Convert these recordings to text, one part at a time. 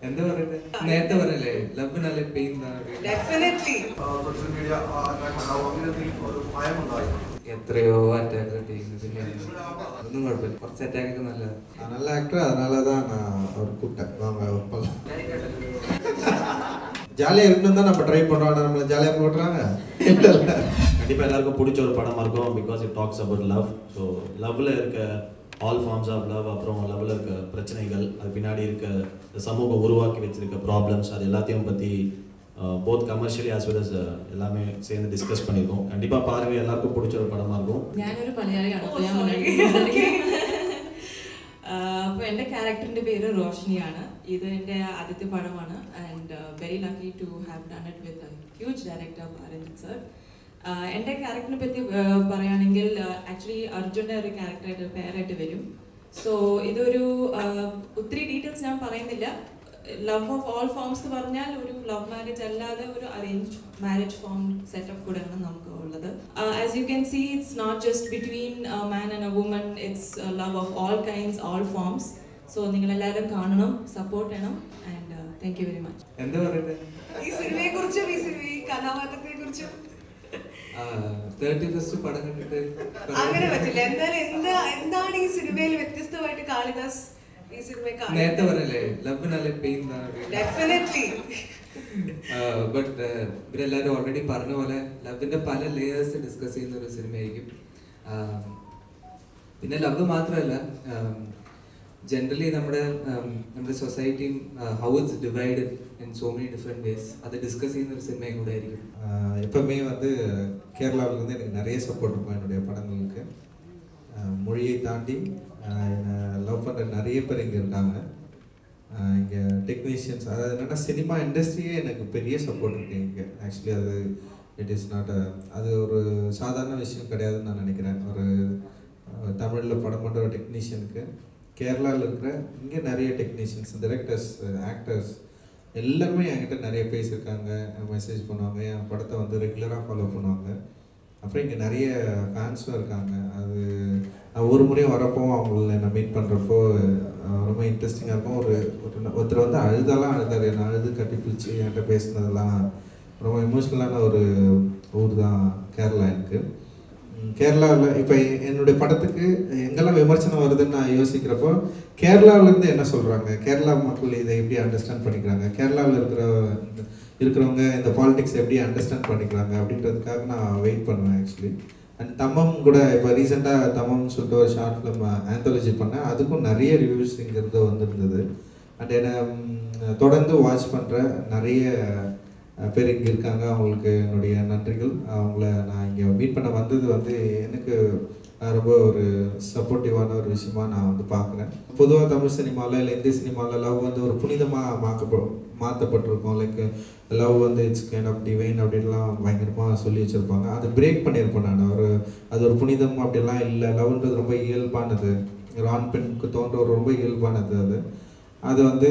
എന്താ പറയണ്ടേ നേരത്തെ പറയല്ലേ ലവിനാലെ പെയിൻ ഡെഫിനറ്റ്ലി സോഷ്യൽ മീഡിയ ഉണ്ടാവും അങ്ങനെ എന്തെങ്കിലും ഒരു ഭയമുണ്ടായി എത്രയോ അറ്റാക്ക് കിട്ടിയിരുന്നു പിന്നെ ഒന്നും കുഴപ്പമില്ല കുറച്ച് അറ്റാക്ക് ഒക്കെ നല്ലതാണ് நான் நல்ல ஆக்டர் அதனால தான் நான் அவர் கூப்பிட்டேன் வாங்க ஒர்க் பண்ணலாம் ஜாலியாக இருக்கணும் தான் நம்ம ட்ரை பண்ணுறோம் ஆனால் நம்மளை ஜாலியாக போட்டுறாங்க இல்லை இல்லை கண்டிப்பாக எல்லாருக்கும் பிடிச்ச ஒரு படமாக இருக்கும் because it talks about love so லவ்வில் இருக்க ஆல் ஃபார்ம்ஸ் ஆஃப் லவ் அப்புறம் லவ்வில் இருக்க பிரச்சனைகள் அது பின்னாடி இருக்க இந்த சமூகம் உருவாக்கி வச்சிருக்க ப்ராப்ளம்ஸ் அது எல்லாத்தையும் பற்றி both commercially as well as எல்லாமே சேர்ந்து டிஸ்கஸ் பண்ணியிருக்கோம் கண்டிப்பாக பாருங்கள் எல்லாருக்கும் பிடிச்ச ஒரு படமாக இருக்கும் ഞാനൊരു മലയാളിയാണ് അപ്പോൾ ഞാൻ അപ്പോൾ എൻ്റെ ക്യാരക്ടറിൻ്റെ പേര് റോഷിനിയാണ് ഇത് എൻ്റെ ആദ്യത്തെ പടമാണ് and very lucky to have done it with huge director Ranjith sir എൻ്റെ ക്യാരക്ടറിനെ പറ്റി uh, പറയുകയാണെങ്കിൽ ആക്ച്വലി അർജുൻ്റെ ഒരു ക്യാരക്ടറായിട്ട് പേരായിട്ട് വരും സോ ഇതൊരു uh, ഒത്തിരി ഡീറ്റെയിൽസ് ഞാൻ പറയുന്നില്ല ലവ് ഓഫ് ഓൾ ഫോംസ് എന്ന് പറഞ്ഞാൽ ഒരു ലവ് മാരേജ് അല്ലാതെ ഒരു അറേഞ്ച് മാരേജ് ഫോം സെറ്റപ്പ് കൂടെയാണ് നമുക്ക് ഉള്ളത് as you can see it's not just between man and a woman it's love of all kinds all forms so നിങ്ങൾ എല്ലാവരും കാണണം സപ്പോർട്ട് ചെയ്യണം and thank you very much എന്താ പറയണ്ടേ ഈ സിനിമയെ കുറിച്ചും ഈ സിനിമ ഈ കഥാപാത്രത്തെ കുറിച്ചും തേർട്ടി ഫസ്റ്റ് പടം കണ്ടിട്ട് അങ്ങനെ പറ്റില്ല എന്തായാലും എന്താ എന്താണ് ഈ സിനിമയിൽ വ്യത്യസ്തമായിട്ട് കാളിദാസ് ഈ സിനിമയെ നേരത്തെ പറയല്ലേ ലവിനാലെ പെയിൻ ഡെഫിനറ്റ്ലി ബട്ട് ഇവരെല്ലാവരും ഓൾറെഡി പറഞ്ഞ പോലെ ലവിന്റെ പല ലേയേഴ്സ് ഡിസ്കസ് ചെയ്യുന്ന ഒരു സിനിമയായിരിക്കും ആഹ് പിന്നെ ലവ് മാത്രമല്ല ജനറലി നമ്മുടെ ആം, നമ്മുടെ സൊസൈറ്റിയും how it's divided in so many different ways அது டிஸ்கஸ் ചെയ്യുന്ന ஒரு சினிமையும் கூட ஆയിരിக்கும் ஆஹ் எப்பவுமே வந்து கேரளாவுல இருந்து எனக்கு நிறைய சப்போர்ட் இருக்கும் என்னுடைய படங்களுக்கு ஆஹ் மொழியை தாண்டி ஆஹ் என்னை லவ் பண்ணுற நிறைய பேர் இங்கே இருக்காங்க இங்கே டெக்னீஷியன்ஸ் அதாவது என்னென்னா சினிமா இண்டஸ்ட்ரியே எனக்கு பெரிய சப்போர்ட் இருக்கு இங்கே ஆக்சுவலி அது இட் இஸ் நாட் அது ஒரு சாதாரண விஷயம் கிடையாதுன்னு நான் நினைக்கிறேன் ஒரு தமிழில் படம் பண்ணுற ஒரு டெக்னீஷியனுக்கு கேரளாவில் இருக்கிற இங்கே நிறைய டெக்னீஷியன்ஸ் டிரெக்டர்ஸ் ஆக்டர்ஸ் எல்லாருமே என்கிட்ட நிறைய பேசியிருக்காங்க மெசேஜ் பண்ணுவாங்க என் படத்தை வந்து ரெகுலராக ஃபாலோ பண்ணுவாங்க அப்புறம் இங்கே நிறைய ஃபேன்ஸும் இருக்காங்க அது நான் ஒரு முறையும் வரப்போ அவங்கள நான் மீட் பண்ணுறப்போ ரொம்ப இன்ட்ரெஸ்டிங்காக இருக்கும் ஒரு ஒரு ஒருத்தர் வந்து அழுதெல்லாம் அழுதாரு நான் அழுது கட்டி பிடிச்சி என்கிட்ட பேசினதெல்லாம் ரொம்ப எமோஷ்னலான ஒரு ஊர் தான் கேரளா எனக்கு கேரளாவில் இப்போ என்னுடைய படத்துக்கு எங்கெல்லாம் விமர்சனம் வருதுன்னு நான் யோசிக்கிறப்போ கேரளாவிலேருந்து என்ன சொல்கிறாங்க கேரளா மக்கள் இதை எப்படி அண்டர்ஸ்டாண்ட் பண்ணிக்கிறாங்க கேரளாவில் இருக்கிற இருக்கிறவங்க இந்த பாலிடிக்ஸ் எப்படி அண்டர்ஸ்டாண்ட் பண்ணிக்கிறாங்க அப்படின்றதுக்காக நான் வெயிட் பண்ணுவேன் ஆக்சுவலி அண்ட் தம்மம் கூட இப்போ ரீசெண்டாக தம்மம்னு சொல்லிட்டு ஒரு ஷார்ட் ஃபிலிம் ஆந்தாலஜி பண்ணேன் அதுக்கும் நிறைய ரிவ்யூஸ் இங்கேருந்து வந்திருந்தது அண்ட் என்னை ம், தொடர்ந்து வாட்ச் பண்ணுற நிறைய அஹ், பேர் இங்கே இருக்காங்க அவங்களுக்கு என்னுடைய நன்றிகள் அவங்கள நான் இங்கே மீட் பண்ண வந்தது வந்து எனக்கு அஹ், ரொம்ப ஒரு சப்போர்ட்டிவான ஒரு விஷயமா நான் வந்து பார்க்குறேன் பொதுவாக தமிழ் சினிமாவில் இல்லை இந்திய சினிமாவில் லவ் வந்து ஒரு புனிதமாக மாக்கப்ப மாற்றப்பட்டிருக்கும் லைக் லவ் வந்து இட்ஸ் கைண்ட் ஆஃப் டிவைன் அப்படின்லாம் பயங்கரமாக சொல்லி வச்சுருப்பாங்க அதை பிரேக் பண்ணியிருப்பேன் நான் ஒரு அது ஒரு புனிதம் அப்படிலாம் இல்லை லவ்ன்றது ரொம்ப இயல்பானது ஒரு ஆண் பெண்ணுக்கு தோன்ற ஒரு ரொம்ப இயல்பானது அது அது வந்து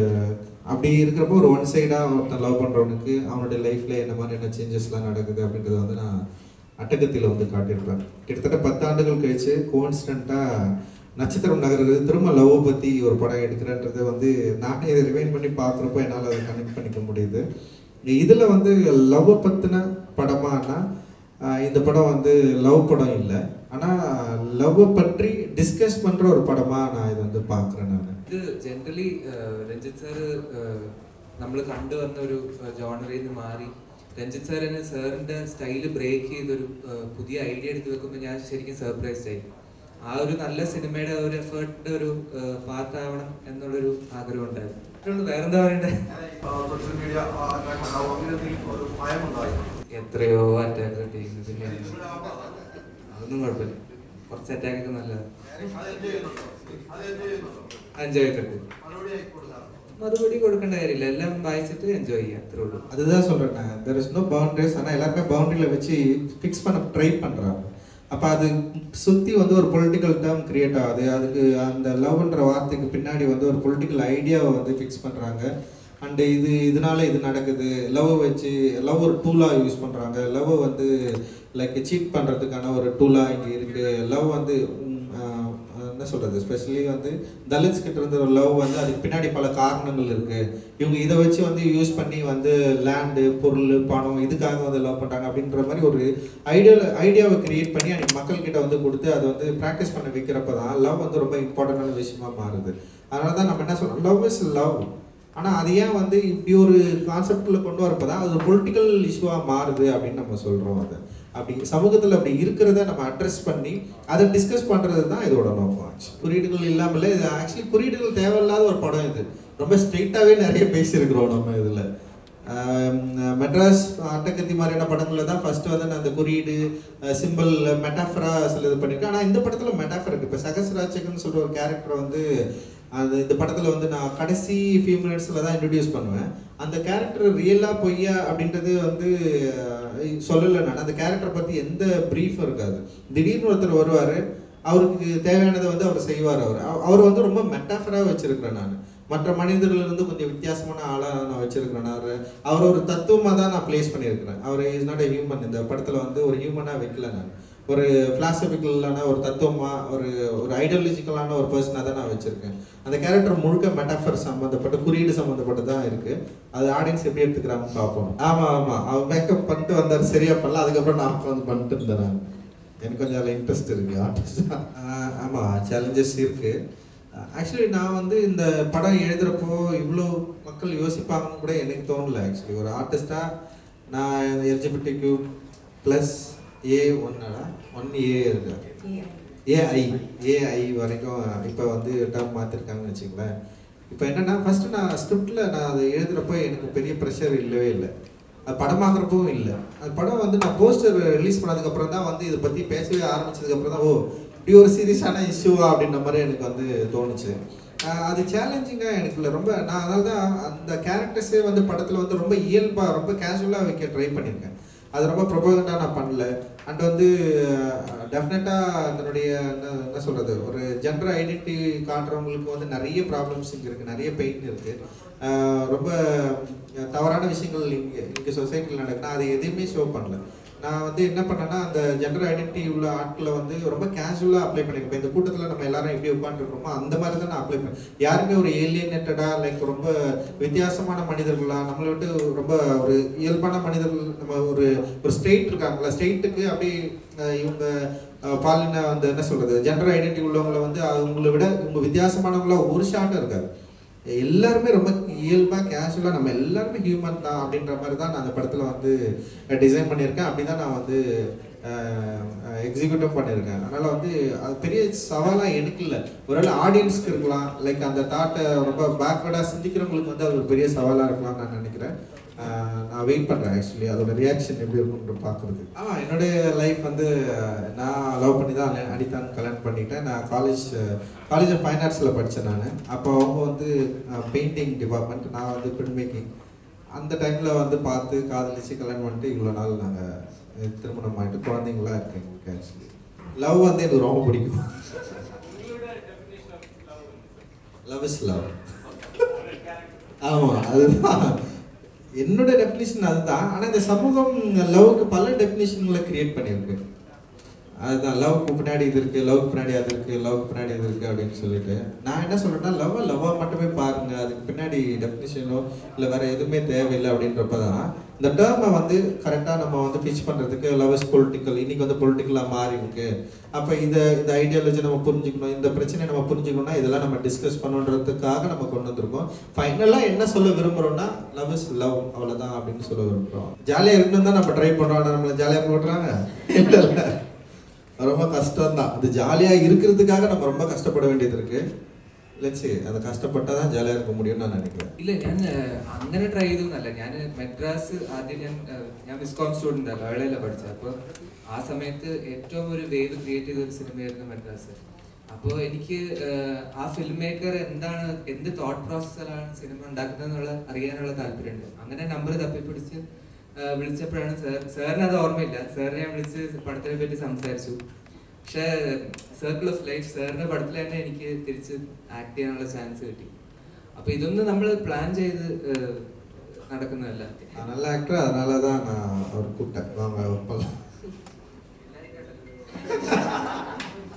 அப்படி இருக்கிறப்போ ஒரு ஒன் சைடாக ஒருத்தன் லவ் பண்ணுறவனுக்கு அவனுடைய லைஃப்பில் என்ன மாதிரியான சேஞ்சஸ்லாம் நடக்குது அப்படின்றத வந்து நான் அட்டகத்தில் வந்து காட்டியிருப்பேன் கிட்டத்தட்ட பத்தாண்டுகள் கழிச்சு கோன்ஸ்டண்ட்டாக நட்சத்திரம் நகர்றது திரும்ப லவ் பற்றி ஒரு படம் எடுக்கிறேன்றதை வந்து நானே இதை ரிவைன் பண்ணி பார்க்குறப்போ என்னால் அதை கனெக்ட் பண்ணிக்க முடியுது இதில் வந்து லவ்வை பற்றின படமானா ஆஹ் இந்த படம் வந்து லவ் படம் இல்லை ஆனால் லவ்வை பற்றி டிஸ்கஸ் பண்ணுற ஒரு படமாக நான் இதை வந்து பார்க்குறேன் நான் ഇത് ജനറലി രഞ്ജിത്ത് സാറ് നമ്മൾ കണ്ടുവന്ന ഒരു ജോണറിൽ നിന്ന് മാറി രഞ്ജിത്ത് സാർ തന്നെ സാറിന്റെ സ്റ്റൈല് ബ്രേക്ക് ചെയ്തൊരു ഏഹ്, പുതിയ ഐഡിയ എടുത്ത് വെക്കുമ്പോൾ ഞാൻ ശരിക്കും സർപ്രൈസ്ഡ് ആയി ആ ഒരു നല്ല സിനിമയുടെ ഒരു എഫേർട്ടിന്റെ ഒരു പാർട്ട് ആവണം എന്നുള്ളൊരു ആഗ്രഹം ഉണ്ടായിരുന്നു ഇത്രയുള്ളൂ. വേറെന്താ പറയണ്ടേ സോഷ്യൽ മീഡിയ ഉണ്ടാവും അങ്ങനെ എന്തെങ്കിലും ഒരു ഭയമുണ്ടായി എത്രയോ അറ്റാക്ക് കിട്ടിയിരുന്നു പിന്നെ അതൊന്നും കുഴപ്പമില്ല കുറച്ച് അറ്റാക്ക് ഒക്കെ നല്ലതാണ് എൻജോയ് ചെയ്തിട്ട് മറുപടി കൊടുക്കേണ്ട കാര്യമില്ല എല്ലാം വായിച്ചിട്ട് എൻജോയ് ചെയ്യാം അത്രേ ഉള്ളൂ அதுதான் சொல்கிறேன் நான் தெர் இஸ் நோ பவுண்டரிஸ் ஆனால் எல்லாருமே பவுண்டரியில் வச்சு ஃபிக்ஸ் பண்ண ட்ரை பண்ணுறாங்க அப்போ அது சுற்றி வந்து ஒரு பொலிட்டிக்கல் டேர்ம் கிரியேட் ஆகுது அதுக்கு அந்த லவ்ன்ற வார்த்தைக்கு பின்னாடி வந்து ஒரு பொலிட்டிக்கல் ஐடியாவை வந்து ஃபிக்ஸ் பண்ணுறாங்க அண்டு இது இதனால இது நடக்குது லவ் வச்சு லவ் ஒரு டூலாக யூஸ் பண்ணுறாங்க லவ் வந்து லைக் சீட் பண்ணுறதுக்கான ஒரு டூலாக இங்கே இருக்குது லவ் வந்து உம், ஆஹ், என்ன சொல்கிறது ஸ்பெஷலி வந்து தலித்ஸ் கிட்ட இருந்த ஒரு லவ் வந்து அதுக்கு பின்னாடி பல காரணங்கள் இருக்குது இவங்க இதை வச்சு வந்து யூஸ் பண்ணி வந்து லேண்டு பொருள் பணம் இதுக்காக வந்து லவ் பண்ணுறாங்க அப்படின்ற மாதிரி ஒரு ஐடியா ஐடியாவை கிரியேட் பண்ணி அன்றைக்கி மக்கள்கிட்ட வந்து கொடுத்து அதை வந்து ப்ராக்டிஸ் பண்ண வைக்கிறப்ப தான் லவ் வந்து ரொம்ப இம்பார்ட்டண்டான விஷயமா மாறுது அதனால தான் நம்ம என்ன சொல்கிறோம் லவ் இஸ் லவ் ஆனால் அது ஏன் வந்து இப்படி ஒரு கான்செப்டில் கொண்டு வரப்போ தான் அது பொலிட்டிக்கல் இஷ்யூவாக மாறுது அப்படின்னு நம்ம சொல்கிறோம் அதை அப்படி சமூகத்தில் அப்படி இருக்கிறத நம்ம அட்ரஸ் பண்ணி அதை டிஸ்கஸ் பண்ணுறது தான் இதோட நோக்கம் ஆச்சு குறியீடுகள் இல்லாமல் இது ஆக்சுவலி குறியீடுகள் தேவையில்லாத ஒரு படம் இது ரொம்ப ஸ்ட்ரெயிட்டாகவே நிறைய பேசியிருக்கிறோம் நம்ம இதில் மெட்ராஸ் அட்டகத்தி மாதிரியான படங்களில் தான் ஃபர்ஸ்ட் வந்து நான் அந்த குறியீடு சிம்பிள் மெட்டாஃபரா சில இது பண்ணியிருக்கேன் ஆனால் இந்த படத்தில் மெட்டாஃபர் இருக்குது இப்போ சகசராச்சகன் சொல்கிற ஒரு கேரக்டர் வந்து அது இந்த படத்தில் வந்து நான் கடைசி ஃபியூ மினிட்ஸில் தான் இன்ட்ரடியூஸ் பண்ணுவேன் அந்த கேரக்டர் ரியலாக பொய்யா அப்படின்றது வந்து அஹ், சொல்லலை நான் அந்த கேரக்டரை பற்றி எந்த ப்ரீஃபும் இருக்காது திடீர்னு ஒருத்தர் வருவார் அவருக்கு தேவையானதை வந்து அவர் செய்வார் அவர் அவ- அவர் வந்து ரொம்ப மெட்டாஃபராக வச்சிருக்கிறேன் நான் மற்ற மனிதர்கள் இருந்து கொஞ்சம் வித்தியாசமான ஆளாக நான் வச்சிருக்கிறேன் அவர் அவர் ஒரு தத்துவமாக தான் நான் ப்ளேஸ் பண்ணியிருக்கிறேன் அவர் இஸ் நாட் a ஹியூமன் இந்த படத்தில் வந்து ஒரு ஹியூமனாக வைக்கல நான் ஒரு பிலாசபிக்கலான ஒரு தத்துவமாக ஒரு ஒரு ஐடியாலஜிக்கலான ஒரு பர்சனாக தான் நான் வச்சுருக்கேன் அந்த கேரக்டர் முழுக்க மெட்டாஃபர் சம்மந்தப்பட்ட குறியீடு சம்மந்தப்பட்டு தான் இருக்குது அது ஆடியன்ஸ் எப்படி எடுத்துக்கிறாங்கன்னு பார்ப்போம் ஆமாம் ஆமாம் அவர் மேக்கப் பண்ணிட்டு வந்தார் சரியாக பண்ணல அதுக்கப்புறம் நான் உட்காந்து பண்ணிட்டு இருந்தேன் நான் எனக்கு கொஞ்சம் அதில் இன்ட்ரெஸ்ட் இருக்குது ஆர்டிஸ்ட் ஆமாம் சேலஞ்சஸ் இருக்குது ஆக்சுவலி நான் வந்து இந்த படம் எழுதுகிறப்போ இவ்வளோ மக்கள் யோசிப்பாங்கன்னு கூட எனக்கு தோணல ஆக்சுவலி ஒரு ஆர்டிஸ்டாக நான் எல்ஜிபிடி கியூ ப்ளஸ் ஏ ஒன்னடா ஒன் ஏ இருக்கு ஏஐ ஏஐ வரைக்கும் இப்போ வந்து டேர்ம் மாற்றிருக்காங்கன்னு வச்சுங்களேன் இப்போ என்னென்னா ஃபஸ்ட்டு நான் ஸ்கிரிப்டில் நான் அதை எழுதுகிறப்போ எனக்கு பெரிய ப்ரெஷர் இல்லவே இல்லை அது படமாக்குறப்பவும் இல்லை அது படம் வந்து நான் போஸ்டர் ரிலீஸ் பண்ணதுக்கப்புறம் தான் வந்து இதை பற்றி பேசவே ஆரம்பிச்சதுக்கப்புறம் தான் ஓ இப்படி ஒரு சீரியஸான இஷ்யூவா அப்படின்ற மாதிரி எனக்கு வந்து தோணுச்சு ஆஹ் அது சேலஞ்சிங்காக எனக்கு இல்லை ரொம்ப நான் அதனால தான் அந்த கேரக்டர்ஸே வந்து படத்தில் வந்து ரொம்ப இயல்பாக ரொம்ப கேஷுவலாக வைக்க ட்ரை பண்ணியிருக்கேன் அது ரொம்ப ப்ரொபோகண்டாக நான் பண்ணல அண்ட் வந்து டெஃபினட்டாக அதனுடைய என்ன என்ன சொல்கிறது ஒரு ஜெண்டர் ஐடென்டிட்டி காட்டுறவங்களுக்கு வந்து நிறைய ப்ராப்ளம்ஸ் இங்கே இருக்குது நிறைய பெயின் இருக்குது ரொம்ப தவறான விஷயங்கள் இங்கே இங்கே சொசைட்டியில் நடக்குன்னா அது எதையுமே ஷோ பண்ணல நான் வந்து என்ன பண்ணேன்னா அந்த ஜெண்டர் ஐடென்டிட்டி உள்ள ஆட்களை வந்து ரொம்ப கேஷுவலாக அப்ளை பண்ணியிருப்பேன் இந்த கூட்டத்தில் நம்ம எல்லாரும் எப்படி உட்காந்துருக்கோமோ அந்த மாதிரி தான் நான் அப்ளை பண்ணேன் யாருமே ஒரு ஏலியனேட்டடாக லைக் ரொம்ப வித்தியாசமான மனிதர்களா நம்மளை விட்டு ரொம்ப ஒரு இயல்பான மனிதர்கள் நம்ம ஒரு ஒரு ஸ்டேட் இருக்காங்களா ஸ்டேட்டுக்கு அப்படி அஹ், இவங்க அஹ், பாலின வந்து என்ன சொல்கிறது ஜெண்டர் ஐடென்டிட்டி உள்ளவங்களை வந்து அவங்கள விட இவங்க வித்தியாசமானவங்களா ஒரு ஷாட்டும் இருக்காது எல்லாருமே ரொம்ப இயல்பாக கேஷுவலாக நம்ம எல்லாருமே ஹியூமன் தான் அப்படின்ற மாதிரி தான் நான் அந்த படத்தில் வந்து டிசைன் பண்ணியிருக்கேன் அப்படி தான் நான் வந்து எக்ஸிக்யூட்டிவ் பண்ணியிருக்கேன் அதனால் வந்து அது பெரிய சவாலாக எனக்கு இல்லை ஒருவேளை ஆடியன்ஸ்க்கு இருக்கலாம் லைக் அந்த தாட்டை ரொம்ப பேக்வர்டாக சிந்திக்கிறவங்களுக்கு வந்து அது ஒரு பெரிய சவாலாக இருக்கலாம்னு நான் நினைக்கிறேன் அஹ் நான் வெயிட் பண்ணுறேன் ஆக்சுவலி அதோட ரியாக்ஷன் எப்படி இருக்கும்னு பார்க்குறது ஆமாம் என்னுடைய லைஃப் வந்து அஹ், நான் லவ் பண்ணி தான் அனிதான் கல்யாணம் பண்ணிட்டேன் நான் காலேஜ் காலேஜ் ஆஃப் ஃபைன் ஆர்ட்ஸில் படித்தேன் நான் அப்போ அவங்க வந்து பெயிண்டிங் டிபார்ட்மெண்ட் நான் வந்து பிரிண்ட் மேக்கிங் அந்த டைமில் வந்து பார்த்து காதலிச்சு கல்யாணம் பண்ணிட்டு இவ்வளோ நாள் நாங்கள் திருமணம் ஆகிட்டு குழந்தைங்களாம் இருக்கு எங்களுக்கு ஆக்சுவலி லவ் வந்து எனக்கு ரொம்ப பிடிக்கும் லவ் இஸ் லவ் ஆமாம் அதுதான் என்னோட டெஃபினிஷன் அதுதான் ஆனால் இந்த சமூகம் லவ்வுக்கு பல டெஃபினிஷன்களை கிரியேட் பண்ணியிருக்கு அதுதான் லவ்க்கு பின்னாடி இது இருக்குது லவ்க்கு பின்னாடி அது இருக்குது லவ்க்கு பின்னாடி இது இருக்குது அப்படின்னு சொல்லிட்டு நான் என்ன சொல்கிறேன்னா லவ்வை லவ்வாக மட்டுமே பாருங்கள் அதுக்கு பின்னாடி டெஃபினிஷனோ இல்லை வேறு எதுவுமே தேவையில்லை அப்படின்றப்ப தான் இந்த டேர்மை வந்து கரெக்டாக நம்ம வந்து பிச் பண்ணுறதுக்கு லவ் இஸ் பொலிட்டிக்கல் இன்னைக்கு வந்து பொலிட்டிக்கலாக மாறி இருக்கு அப்போ இந்த இந்த ஐடியாலஜி நம்ம புரிஞ்சுக்கணும் இந்த பிரச்சனையை நம்ம புரிஞ்சுக்கணும்னா இதெல்லாம் நம்ம டிஸ்கஸ் பண்ணுன்றதுக்காக நம்ம கொண்டு வந்திருக்கோம் ஃபைனலாக என்ன சொல்ல விரும்புகிறோம்னா லவ் இஸ் லவ் அவ்வளோதான் அப்படின்னு சொல்ல விரும்புகிறோம் ஜாலியாக இருக்கணும் தான் நம்ம ட்ரை பண்ணுறோம் ஆனால் நம்மளை ஜாலியாக போட்டுறாங்க இல்லை இல்லை ரொம்ப கஷ்டம் தான் அது ஜாலியாக இருக்கிறதுக்காக நம்ம ரொம்ப கஷ்டப்பட വേണ്ടിയത് இருக்கு லட்சி അത് കഷ്ടപ്പെട്ടാൽ தான் ജാലിயாக இருக்க முடியும்னு நான் நினைக்கிறேன் ഇല്ല ഞാൻ ഏഹ്, അങ്ങനെ ട്രൈ ചെയ്തൊന്നല്ല ഞാൻ മെഡ്രാസ് ആദ്യം ഞാൻ ഏഹ്, ഞാൻ വിസ്കോം സ്റ്റുഡൻ്റ് ആണ് വേളയിലാണ് പഠിച്ചത് അപ്പോൾ ആ സമയത്ത് ഏറ്റവും ഒരു വേവ് ക്രിയേറ്റ് ചെയ്ത ഒരു സിനിമയായിരുന്നു മെഡ്രാസ് അപ്പോൾ എനിക്ക് ഏഹ്, ആ ഫിലിം മേക്കർ എന്താണ് എന്ത് തോട്ട് പ്രോസസ്സിലാണ് സിനിമ ഉണ്ടാക്കുന്നത് എന്നുള്ള അറിയാനുള്ള താല്പര്യമുണ്ട് അങ്ങനെ നമ്പർ തപ്പിപ്പിടിച്ച് ഏഹ്, വിളിച്ചപ്പോഴാണ് സാർ സാറിന് അത് ഓർമ്മയില്ല സാറിനെ ഞാൻ വിളിച്ച് പടത്തിനെ പറ്റി സംസാരിച്ചു പക്ഷേ സർക്കിൾ ഓഫ് ലൈഫ് സാറിന്റെ പടത്തിൽ തന്നെ എനിക്ക് തിരിച്ച് ആക്ട് ചെയ്യാനുള്ള ചാൻസ് കിട്ടി അപ്പൊ ഇതൊന്നും നമ്മൾ പ്ലാൻ ചെയ്ത് ഏഹ്, നടക്കുന്നതല്ല நான் நல்ல ஆக்டர் அதனால தான் நான் அவர் கூப்பிட்டேன் வாங்க போகலாம்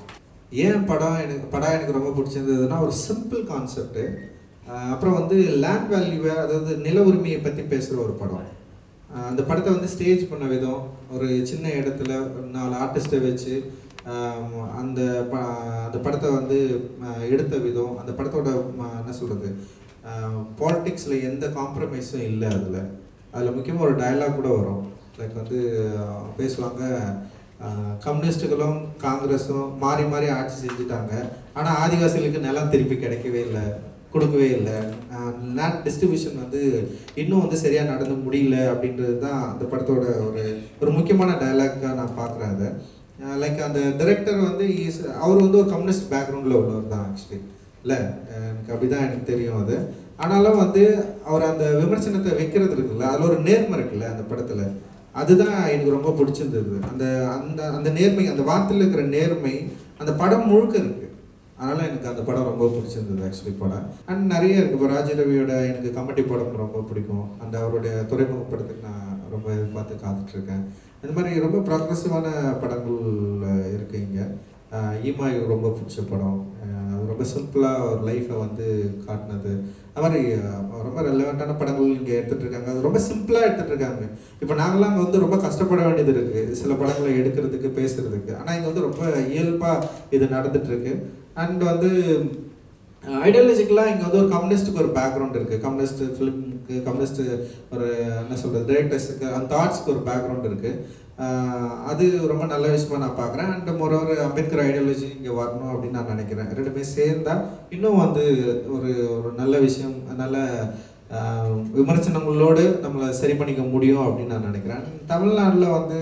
ஏன் படம் எனக்கு படம் எனக்கு ரொம்ப பிடிச்சிருந்ததுன்னா ஒரு சிம்பிள் கான்செப்ட்டு அப்புறம் வந்து லேண்ட் வேல்யூவை அதாவது நில உரிமையை பற்றி பேசுகிற ஒரு படம் ஆஹ் அந்த படத்தை வந்து ஸ்டேஜ் பண்ண விதம் ஒரு சின்ன இடத்துல ஒரு நாலு ஆர்டிஸ்ட்டை வச்சு ஆம், அந்த ப அந்த படத்தை வந்து ஆஹ் எடுத்த விதம் அந்த படத்தோட ம- என்ன சொல்கிறது பாலிட்டிக்ஸில் எந்த காம்ப்ரமைஸும் இல்லை அதில் அதில் முக்கியமாக ஒரு டயலாக் கூட வரும் லைக் வந்து ஆஹ் பேசுவாங்க ஆஹ் கம்யூனிஸ்ட்டுகளும் காங்கிரஸும் மாறி மாறி ஆட்சி செஞ்சுட்டாங்க ஆனால் ஆதிவாசிகளுக்கு நிலம் திருப்பி கிடைக்கவே இல்லை கொடுக்கவே இல்லை லேண்ட் டிஸ்ட்ரிபியூஷன் வந்து இன்னும் வந்து சரியாக நடந்து முடியல அப்படின்றது தான் அந்த படத்தோட ஒரு ஒரு முக்கியமான டயலாக்காக நான் பார்க்குறேன் அதை லைக் அந்த டைரக்டர் வந்து is- அவர் வந்து ஒரு கம்யூனிஸ்ட் பேக்ரவுண்டில் உள்ளவர் தான் ஆக்சுவலி இல்லை எனக்கு அப்படி தான் எனக்கு தெரியும் அது ஆனாலும் வந்து அவர் அந்த விமர்சனத்தை வைக்கிறது இருக்குல்ல அதில் ஒரு நேர்மை இருக்குல்ல அந்த படத்தில் அதுதான் எனக்கு ரொம்ப பிடிச்சிருந்தது அந்த அந்த அந்த நேர்மை அந்த வார்த்தையில் இருக்கிற நேர்மை அந்த படம் முழுக்க இருக்கு அதனால எனக்கு அந்த படம் ரொம்ப பிடிச்சிருந்தது ஆக்சுவலி படம் அண்ட் நிறைய இருக்கு இப்போ ராஜரவியோட எனக்கு கமெடி படம் ரொம்ப பிடிக்கும் அந்த அவருடைய துறைமுக படத்துக்கு நான் ரொம்ப எதிர்பார்த்து காத்துட்டு இருக்கேன் இந்த மாதிரி ரொம்ப ப்ராக்ரஸிவான படங்கள் அஹ், இருக்கு இங்கே ஈமாய் ரொம்ப பிடிச்ச படம் அஹ், அது ரொம்ப சிம்பிளாக ஒரு லைஃப்பை வந்து காட்டினது அது மாதிரி அஹ், ரொம்ப ரெலவெண்ட்டான படங்கள் இங்கே எடுத்துட்டு இருக்காங்க அது ரொம்ப சிம்பிளாக எடுத்துட்டு இருக்காங்க இப்போ நாங்களாம் அங்கே வந்து ரொம்ப கஷ்டப்பட வேண்டியது இருக்கு சில படங்களை எடுக்கிறதுக்கு பேசுறதுக்கு ஆனால் இங்கே வந்து ரொம்ப இயல்பாக இது நடந்துட்டு இருக்கு அண்ட் வந்து ஐடியாலஜிக்கலாக இங்கே வந்து ஒரு கம்யூனிஸ்ட்டுக்கு ஒரு பேக்ரவுண்ட் இருக்குது கம்யூனிஸ்ட் ஃபிலிம்க்கு கம்யூனிஸ்ட் ஒரு என்ன சொல்கிறது டிரெக்டர்ஸுக்கு அந்த தாட்ஸ்க்கு ஒரு பேக்ரவுண்ட் இருக்குது அது ரொம்ப நல்ல விஷயமா நான் பார்க்குறேன் அண்ட் மொரோவர் அம்பேத்கர் ஐடியாலஜி இங்கே வரணும் அப்படின்னு நான் நினைக்கிறேன் ரெண்டுமே சேர்ந்தா இன்னும் வந்து ஒரு ஒரு நல்ல விஷயம் நல்ல ஆஹ், விமர்சனங்களோடு நம்மளை சரி பண்ணிக்க முடியும் அப்படின்னு நான் நினைக்கிறேன் தமிழ்நாட்டில் வந்து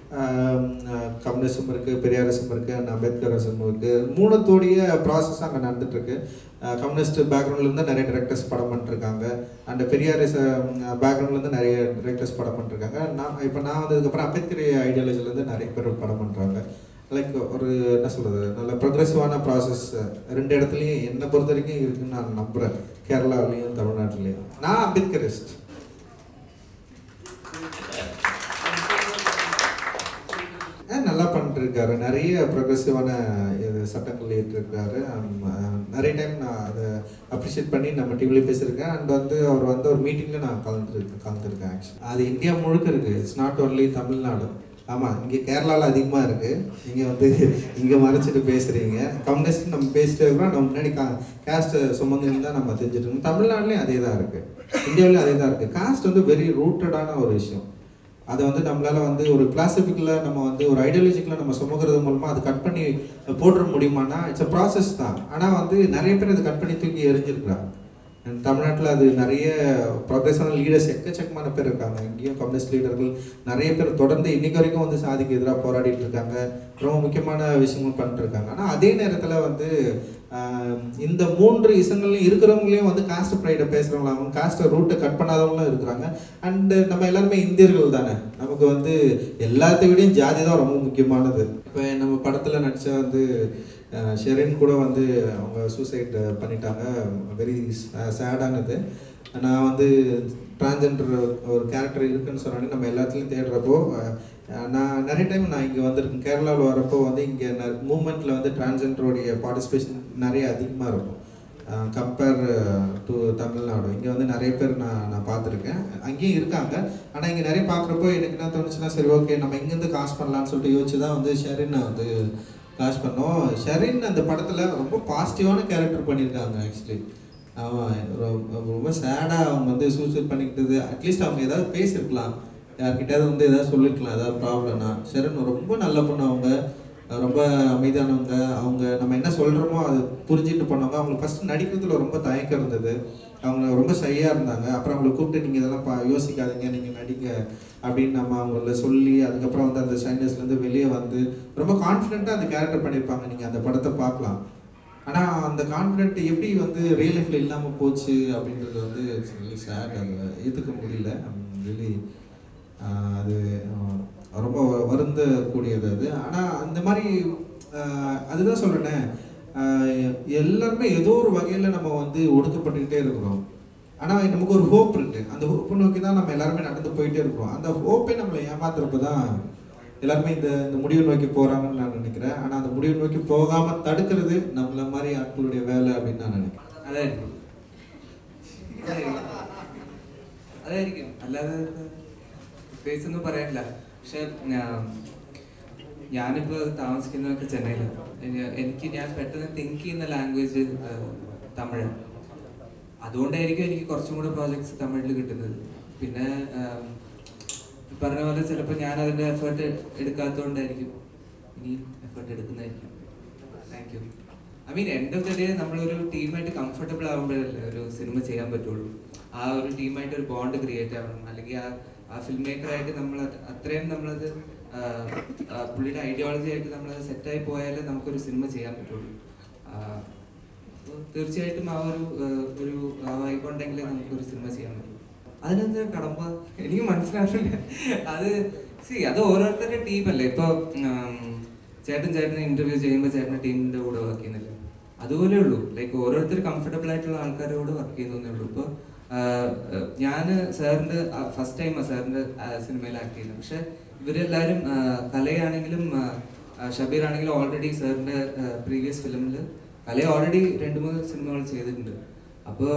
கம்யூனிசம் இருக்குது பெரியாரிசம் இருக்குது அண்ட் அம்பேத்கரிசம் இருக்குது மூணுத்தோடைய ப்ராசஸ் அங்கே நடந்துட்டுருக்கு கம்யூனிஸ்ட் பேக்ரவுண்ட்லேருந்து நிறைய டிரெக்டர்ஸ் படம் பண்ணிருக்காங்க அண்ட் பெரியாரிச பேக்ரவுண்ட்லேருந்து நிறைய டிரெக்டர்ஸ் படம் பண்ணிருக்காங்க நான் இப்போ நான் வந்ததுக்கப்புறம் அம்பேத்கர் ஐடியாலஜிலேருந்து நிறைய பேர் படம் பண்ணுறாங்க லைக் ஒரு என்ன சொல்கிறது நல்ல ப்ரொக்ரெசிவான ப்ராசஸ் ரெண்டு இடத்துலையும் என்னை பொறுத்த வரைக்கும் இருக்குன்னு நான் நம்புகிறேன் கேரளாவிலையும் தமிழ்நாட்டிலையும் நான் அம்பேத்கரிஸ்ட் ஆ, நல்லா பண்ணிட்டு இருக்காரு நிறைய ப்ரொக்ரெசிவான இது சட்டங்கள் ஏற்றிருக்காரு Um, uh, நிறைய டைம் நான் அதை அப்ரிஷியேட் பண்ணி நம்ம டிவில பேசியிருக்கேன் அண்ட் வந்து அவர் வந்து ஒரு மீட்டிங்கில் நான் கலந்துருக்கேன் கலந்துருக்கேன் ஆக்சுவலி அது இந்தியா முழுக்க இருக்குது இட்ஸ் நாட் ஒன்லி தமிழ்நாடு ஆமாம் இங்கே கேரளாவில் அதிகமாக இருக்குது இங்கே வந்து இங்கே மறைச்சிட்டு பேசுகிறீங்க கம்யூனிஸ்ட் நம்ம பேசிட்டு இருக்கிறோம் நம்ம முன்னாடி கா கேஸ்ட்டை சுமந்துன்னு தான் நம்ம தெரிஞ்சுட்டு இருக்கோம் தமிழ்நாட்டிலையும் அதே தான் இருக்குது இந்தியாவிலையும் அதே தான் இருக்குது காஸ்ட் வந்து வெரி ரூட்டடான ஒரு விஷயம் அதை வந்து நம்மளால வந்து ஒரு கிளாசிஃபிக்கில் நம்ம வந்து ஒரு ஐடியாலஜிக்கில் நம்ம சுமக்கிறது மூலமாக அது கட் பண்ணி போட்டுற முடியுமானா இட்ஸ் அ ப்ராசஸ் தான் ஆனால் வந்து நிறைய பேர் அதை கட் பண்ணி தூக்கி எரிஞ்சிருக்கிறாங்க And தமிழ்நாட்டில் அது நிறைய ப்ரோக்ரஸான லீடர்ஸ் எக்கச்சக்கமான பேர் இருக்காங்க இங்கேயும் கம்யூனிஸ்ட் லீடர்கள் நிறைய பேர் தொடர்ந்து இன்னைக்கு வரைக்கும் வந்து சாதிக்கு எதிராக போராடிட்டு இருக்காங்க ரொம்ப முக்கியமான விஷயங்கள் பண்ணிட்டு இருக்காங்க ஆனால் அதே நேரத்தில் வந்து ஆஹ், இந்த மூன்று இசங்கள்லையும் இருக்கிறவங்களையும் வந்து காஸ்ட் ப்ரைடை பேசுகிறவங்களாகவும் காஸ்ட்டை ரூட்டை கட் பண்ணாதவங்களும் இருக்கிறாங்க அண்டு நம்ம எல்லாருமே இந்தியர்கள் தானே நமக்கு வந்து எல்லாத்தை விடையும் ஜாதி தான் ரொம்ப முக்கியமானது இப்போ நம்ம படத்தில் நடிச்ச வந்து அஹ், ஷெரின் கூட வந்து அவங்க சூசைட் பண்ணிட்டாங்க வெரி சேடானது நான் வந்து டிரான்ஜெண்டர் ஒரு கேரக்டர் இருக்குன்னு சொன்னாலே நம்ம எல்லாத்துலேயும் தேடுறப்போ அஹ், நான் நிறைய டைம் நான் இங்கே வந்திருக்கேன் கேரளாவில் வரப்போ வந்து இங்கே மூமெண்ட்டில் வந்து டிரான்ஜெண்டருடைய பார்ட்டிசிபேஷன் நிறைய அதிகமாக இருக்கும் கம்பேர் டு தமிழ்நாடு இங்கே வந்து நிறைய பேர் நான் நான் பார்த்துருக்கேன் அங்கேயும் இருக்காங்க ஆனால் இங்கே நிறைய பார்க்குறப்போ எனக்கு என்ன தோணுச்சுன்னா சரி ஓகே நம்ம இங்கேருந்து காசு பண்ணலாம்னு சொல்லிட்டு யோசிச்சு தான் வந்து ஷெரின் வந்து காசு பண்ணோம் ஷெரின் அந்த படத்தில் ரொம்ப பாசிட்டிவான கேரக்டர் பண்ணியிருக்காங்க ஆக்சுவலி ஆமாம் ரொம்ப சேடாக அவங்க வந்து சூசைட் பண்ணிக்கிட்டது அட்லீஸ்ட் அவங்க ஏதாவது பேசியிருக்கலாம் யார்கிட்டயாவது வந்து ஏதாவது சொல்லிருக்கலாம் ஏதாவது ப்ராப்ளம்னா ஷெரின் ரொம்ப நல்ல பொண்ணு அவங்க ரொம்ப அமைதியானவங்க அவங்க நம்ம என்ன சொல்கிறோமோ அது புரிஞ்சுட்டு பண்ணவங்க அவங்களுக்கு ஃபஸ்ட்டு நடிக்கிறதுல ரொம்ப தயக்கம் இருந்தது அவங்க ரொம்ப ஷையாக இருந்தாங்க அப்புறம் அவங்களை கூப்பிட்டு நீங்கள் இதெல்லாம் பா யோசிக்காதீங்க நீங்கள் நடிங்க அப்படின்னு நம்ம அவங்கள சொல்லி அதுக்கப்புறம் வந்து அந்த ஷைனஸ்லேருந்து வெளியே வந்து ரொம்ப கான்ஃபிடென்ட்டாக அந்த கேரக்டர் பண்ணியிருப்பாங்க நீங்கள் அந்த படத்தை பார்க்கலாம் ஆனால் அந்த கான்ஃபிடென்ட் எப்படி வந்து ரியல் லைஃப்பில் இல்லாமல் போச்சு அப்படின்றது வந்து சேட் அதை ஏற்றுக்க முடியல ரியலி அது ஆஹ், ரொம்ப வருந்தக்கூடியது அது ஆனால் அந்த மாதிரி ஆஹ், அதுதான் சொல்கிறேனே எல்லாருமே ஏதோ ஒரு வகையில் நம்ம வந்து ஒடுக்கப்பட்டுக்கிட்டே இருக்கிறோம் ஆனால் நமக்கு ஒரு ஹோப் இருக்கு அந்த ஹோப்பை நோக்கி தான் நம்ம எல்லாருமே நடந்து போயிட்டே இருக்கிறோம் அந்த ஹோப்பே நம்மளை ஏமாத்துறப்ப தான் எல்லாருமே இந்த இந்த முடிவை நோக்கி போகிறாங்கன்னு நான் நினைக்கிறேன் ஆனால் அந்த முடிவை நோக்கி போகாமல் தடுக்கிறது நம்மள மாதிரி ஆட்களுடைய வேலை அப்படின்னு நான் நினைக்கிறேன் അതായിരിക്കും അതായിരിക്കും. അതായിരിക്കും അല്ലാതെ പ്രത്യേകിച്ച് ഒന്നും പറയാനില്ല പക്ഷെ ഞാനിപ്പോൾ താമസിക്കുന്നതൊക്കെ ചെന്നൈയിലാണ് എനി- എനിക്ക് ഞാൻ പെട്ടെന്ന് തിങ്ക് ചെയ്യുന്ന ലാംഗ്വേജ് തമിഴ് അതുകൊണ്ടായിരിക്കും എനിക്ക് കുറച്ചും കൂടെ പ്രോജക്ട്സ് തമിഴിൽ കിട്ടുന്നത് പിന്നെ ആം, ഈ പറഞ്ഞ പോലെ ചിലപ്പോൾ ഞാൻ അതിൻ്റെ എഫേർട്ട് എടുക്കാത്തതുകൊണ്ടായിരിക്കും ഇനി എഫേർട്ട് എടുക്കുന്നതായിരിക്കും thank you I mean end of the day നമ്മളൊരു ടീമായിട്ട് കംഫർട്ടബിൾ ആകുമ്പോഴല്ലേ ഒരു സിനിമ ചെയ്യാൻ പറ്റുള്ളൂ ആ ഒരു ടീമായിട്ട് ഒരു ബോണ്ട് ക്രിയേറ്റ് ആവണം അല്ലെങ്കിൽ ആ ആ ഫിലിം മേക്കറായിട്ട് നമ്മൾ അത് അത്രയും നമ്മളത് ആ, ആ, പുള്ളിയുടെ ഐഡിയോളജി ആയിട്ട് നമ്മളത് സെറ്റായി പോയാലേ നമുക്കൊരു സിനിമ ചെയ്യാൻ പറ്റുള്ളൂ ആ, അപ്പൊ തീർച്ചയായിട്ടും ആ ഒരു ആ, ഒരു ആ വൈബുണ്ടെങ്കിലേ നമുക്കൊരു സിനിമ ചെയ്യാൻ പറ്റൂ അതിനെന്താ കടമ്പ എനിക്ക് മനസ്സിലാവില്ല അത് സി അത് ഓരോരുത്തരുടെ ടീമല്ലേ ഇപ്പൊ ഉം, ചേട്ടൻ ചേട്ടനെ ഇന്റർവ്യൂ ചെയ്യുമ്പോൾ ചേട്ടൻ്റെ ടീമിന്റെ കൂടെ വർക്ക് ചെയ്യുന്നില്ല അതുപോലെ ഉള്ളൂ ലൈക്ക് ഓരോരുത്തർ കംഫർട്ടബിൾ ആയിട്ടുള്ള ആൾക്കാരുടെ കൂടെ വർക്ക് ചെയ്യുന്നേ ഉള്ളൂ ഇപ്പോൾ ഞാൻ സാറിന്റെ ഫസ്റ്റ് ടൈമാണ് സാറിന്റെ സിനിമയിൽ ആക്ട് ചെയ്യുന്നത് പക്ഷെ ഇവരെല്ലാവരും ആ, കലയാണെങ്കിലും ആ, ആ, ഷബീർ ആണെങ്കിലും ഓൾറെഡി സാറിന്റെ പ്രീവിയസ് ഫിലിമിൽ കല ഓൾറെഡി രണ്ട് മൂന്ന് സിനിമകൾ ചെയ്തിട്ടുണ്ട് അപ്പോൾ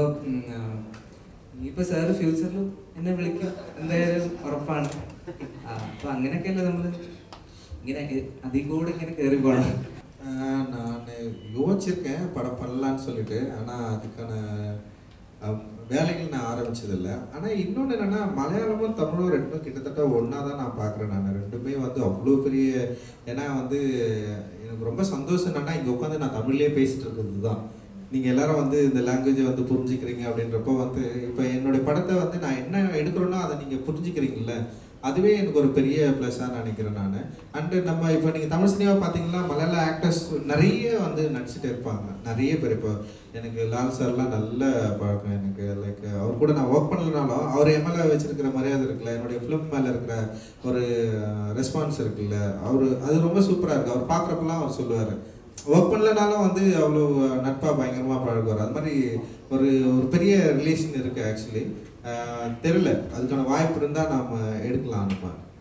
ഇനിയിപ്പോൾ സാറ് ഫ്യൂച്ചറിൽ എന്നെ വിളിക്കും എന്തായാലും ഉറപ്പാണ് ആ, അപ്പൊ അങ്ങനെയൊക്കെയല്ലേ നമ്മൾ ഇങ്ങനെ അതിൽ കൂടെ ഇങ്ങനെ കയറി പോകണം ஆஹ் நான் யோசிச்சிருக்கேன் படம் பண்ணலான்னு சொல்லிட்டு ஆனால் அதுக்கான அஹ், வேலைகள் நான் ஆரம்பிச்சதில்ல ஆனால் இன்னொன்று என்னென்னா மலையாளமும் தமிழும் ரெண்டும் கிட்டத்தட்ட ஒன்றா தான் நான் பார்க்குறேன் நான் ரெண்டுமே வந்து அவ்வளோ பெரிய ஏன்னா வந்து எனக்கு ரொம்ப சந்தோஷம் என்னென்னா இங்கே உட்காந்து நான் தமிழ்லேயே பேசிட்டு இருக்கிறது தான் நீங்கள் எல்லாரும் வந்து இந்த லாங்குவேஜை வந்து புரிஞ்சுக்கிறீங்க அப்படின்றப்போ வந்து இப்போ என்னுடைய படத்தை வந்து நான் என்ன எடுக்கிறேனோ அதை நீங்கள் புரிஞ்சுக்கிறீங்கல்ல அதுவே எனக்கு ஒரு பெரிய ப்ளஸ்ஸாக நினைக்கிறேன் நான் அண்டு நம்ம இப்போ நீங்கள் தமிழ் சினிமா பார்த்தீங்கன்னா மலையாள ஆக்டர்ஸ் நிறைய வந்து நடிச்சுட்டு இருப்பாங்க நிறைய பேர் இப்போ எனக்கு லால் சார்லாம் நல்ல பழக்கம் எனக்கு லைக் அவர் கூட நான் ஒர்க் பண்ணலனாலும் அவர் என் மேலே வச்சிருக்கிற மரியாதை இருக்குல்ல என்னுடைய ஃபிலிம் மேலே இருக்கிற ஒரு ரெஸ்பான்ஸ் இருக்குல்ல அவர் அது ரொம்ப சூப்பராக இருக்குது அவர் பார்க்குறப்பெல்லாம் அவர் சொல்லுவார் ஒர்க் பண்ணலனாலும் வந்து அவ்வளோ நட்பாக பயங்கரமாக பழகுவார் அது மாதிரி ஒரு ஒரு பெரிய ரிலேஷன் இருக்குது ஆக்சுவலி தெரில அதுக்கான வாய்ப்பு இருந்தால் நாம் எடுக்கலாம் நம்ம